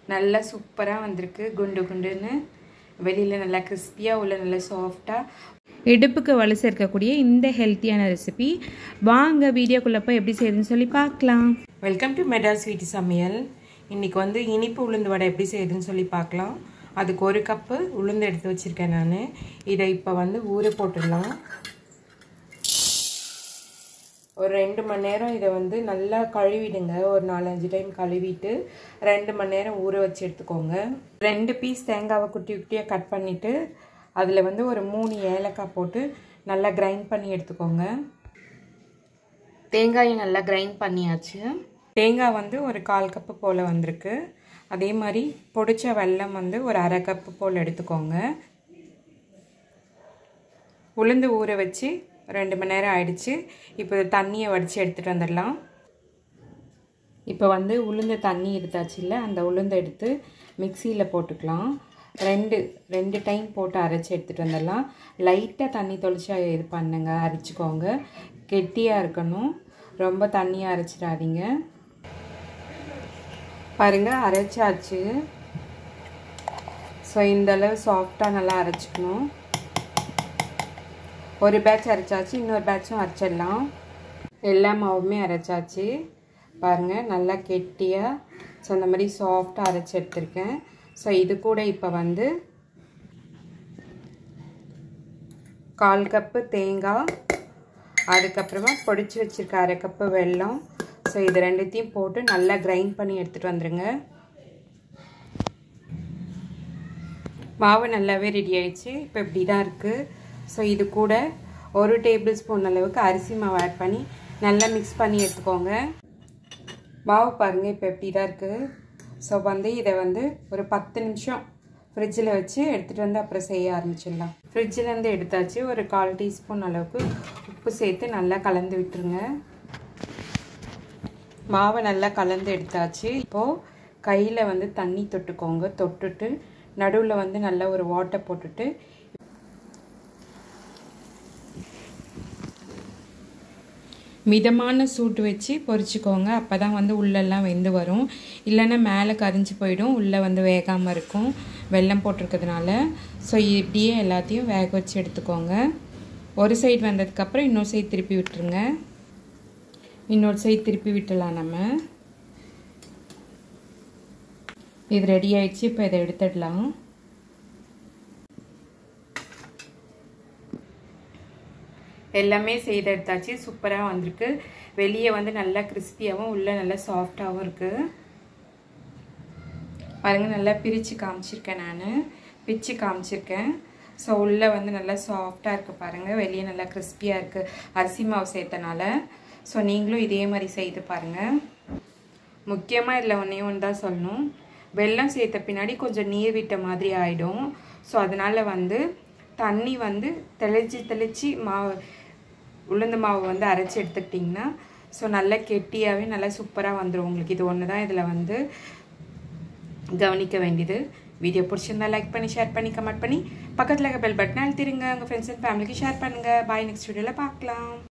நல்லா சூப்பராக வந்திருக்கு குண்டு குண்டுன்னு வெளியில் நல்லா கிறிஸ்பியாக உள்ள நல்லா சாஃப்டாக இடுப்புக்கு வலு சேர்க்கக்கூடிய இந்த ஹெல்த்தியான ரெசிபி வாங்க வீடியோக்குள்ளே போய் எப்படி செய்யுதுன்னு சொல்லி பார்க்கலாம் வெல்கம் டு மெடால் ஸ்வீட் சமையல் இன்றைக்கி வந்து இனிப்பு உளுந்து வடை எப்படி செய்யுதுன்னு சொல்லி பார்க்கலாம் அதுக்கு ஒரு கப்பு உளுந்து எடுத்து வச்சுருக்கேன் நான் இதை இப்போ வந்து ஊற போட்டுடலாம் ஒரு ரெண்டு மணி நேரம் இதை வந்து நல்லா கழுவிடுங்க ஒரு நாலஞ்சு டைம் கழுவிட்டு ரெண்டு மணி நேரம் ஊற வச்சு எடுத்துக்கோங்க ரெண்டு பீஸ் தேங்காவை குட்டி குட்டியாக கட் பண்ணிவிட்டு அதில் வந்து ஒரு மூணு ஏலக்காய் போட்டு நல்லா கிரைண்ட் பண்ணி எடுத்துக்கோங்க தேங்காயை நல்லா கிரைண்ட் பண்ணியாச்சு தேங்காய் வந்து ஒரு கால் கப்பு போல் வந்திருக்கு அதே மாதிரி பொடிச்ச வெல்லம் வந்து ஒரு அரை கப்பு போல் எடுத்துக்கோங்க உளுந்து ஊற வச்சு ரெண்டு மணி நேரம் ஆயிடுச்சு இப்போ தண்ணியை வடித்து எடுத்துகிட்டு வந்துடலாம் இப்போ வந்து உளுந்த தண்ணி எடுத்தாச்சு இல்லை அந்த உளுந்தை எடுத்து மிக்சியில் போட்டுக்கலாம் ரெண்டு ரெண்டு டைம் போட்டு அரைச்சி எடுத்துகிட்டு வந்துடலாம் லைட்டாக தண்ணி தொளிச்சா இது பண்ணுங்க அரைச்சிக்கோங்க கெட்டியாக இருக்கணும் ரொம்ப தண்ணியாக அரைச்சிடாதீங்க பாருங்கள் அரைச்சாச்சு ஸோ இந்தளவு சாஃப்டாக நல்லா அரைச்சிக்கணும் ஒரு பேட்ச் அரைச்சாச்சு இன்னொரு பேட்சும் அரைச்சிடலாம் எல்லா மாவுமே அரைச்சாச்சு பாருங்கள் நல்லா கெட்டியாக ஸோ அந்த மாதிரி சாஃப்டாக அரைச்சி எடுத்திருக்கேன் ஸோ இது கூட இப்போ வந்து கால் கப்பு தேங்காய் அதுக்கப்புறமா பொடிச்சு வச்சுருக்க அரை கப்பு வெல்லம் ஸோ இது ரெண்டுத்தையும் போட்டு நல்லா கிரைண்ட் பண்ணி எடுத்துகிட்டு வந்துடுங்க மாவு நல்லாவே ரெடி ஆயிடுச்சு இப்போ இப்படி தான் இருக்குது ஸோ இது கூட ஒரு டேபிள் ஸ்பூன் அளவுக்கு அரிசி மாவு ஆட் பண்ணி நல்லா மிக்ஸ் பண்ணி எடுத்துக்கோங்க மாவு பாருங்கள் இப்போ எப்படி தான் இருக்குது ஸோ வந்து இதை வந்து ஒரு பத்து நிமிஷம் ஃப்ரிட்ஜில் வச்சு எடுத்துகிட்டு வந்து அப்புறம் செய்ய ஆரம்பிச்சிடலாம் ஃப்ரிட்ஜிலேருந்து எடுத்தாச்சு ஒரு கால் டீஸ்பூன் அளவுக்கு உப்பு சேர்த்து நல்லா கலந்து விட்டுருங்க மாவை நல்லா கலந்து எடுத்தாச்சு இப்போது கையில் வந்து தண்ணி தொட்டுக்கோங்க தொட்டுட்டு நடுவில் வந்து நல்லா ஒரு வாட்டை போட்டுட்டு மிதமான சூட்டு வச்சு பொரிச்சிக்கோங்க அப்போ தான் வந்து உள்ளெல்லாம் வெந்து வரும் இல்லைன்னா மேலே கரிஞ்சு போயிடும் உள்ளே வந்து வேகாமல் இருக்கும் வெல்லம் போட்டிருக்கிறதுனால ஸோ இப்படியே எல்லாத்தையும் வேக வச்சு எடுத்துக்கோங்க ஒரு சைடு வந்ததுக்கப்புறம் இன்னொரு சைடு திருப்பி விட்டுருங்க இன்னொரு சைடு திருப்பி விட்டுடலாம் நம்ம இது ரெடி ஆயிடுச்சு இப்போ இதை எடுத்துடலாம் எல்லாமே செய்து எடுத்தாச்சு சூப்பராக வந்திருக்கு வெளியே வந்து நல்லா கிறிஸ்பியாகவும் உள்ளே நல்லா சாஃப்டாகவும் இருக்குது பாருங்கள் நல்லா பிரித்து காமிச்சிருக்கேன் நான் பிச்சு காமிச்சிருக்கேன் ஸோ உள்ளே வந்து நல்லா சாஃப்டாக இருக்குது பாருங்கள் வெளியே நல்லா கிறிஸ்பியாக இருக்குது அரிசி மாவு சேர்த்தனால ஸோ நீங்களும் இதே மாதிரி செய்து பாருங்கள் முக்கியமாக இதில் ஒன்றே ஒன்று தான் சொல்லணும் வெல்லம் சேர்த்த பின்னாடி கொஞ்சம் நீர் விட்ட மாதிரி ஆகிடும் ஸோ அதனால் வந்து தண்ணி வந்து தெளித்து தெளித்து மாவு உளுந்து மாவு வந்து அரைச்சி எடுத்துக்கிட்டிங்கன்னா ஸோ நல்லா கெட்டியாகவே நல்லா சூப்பராக வந்துடும் உங்களுக்கு இது ஒன்று தான் இதில் வந்து கவனிக்க வேண்டியது வீடியோ பிடிச்சிருந்தா லைக் பண்ணி ஷேர் பண்ணி கமெண்ட் பண்ணி பக்கத்தில் இருக்க பெல் பட்டன் அழுத்திடுங்க உங்கள் ஃப்ரெண்ட்ஸ் அண்ட் ஃபேமிலிக்கு ஷேர் பண்ணுங்கள் பாய் நெக்ஸ்ட் வீடியோவில் பார்க்கலாம்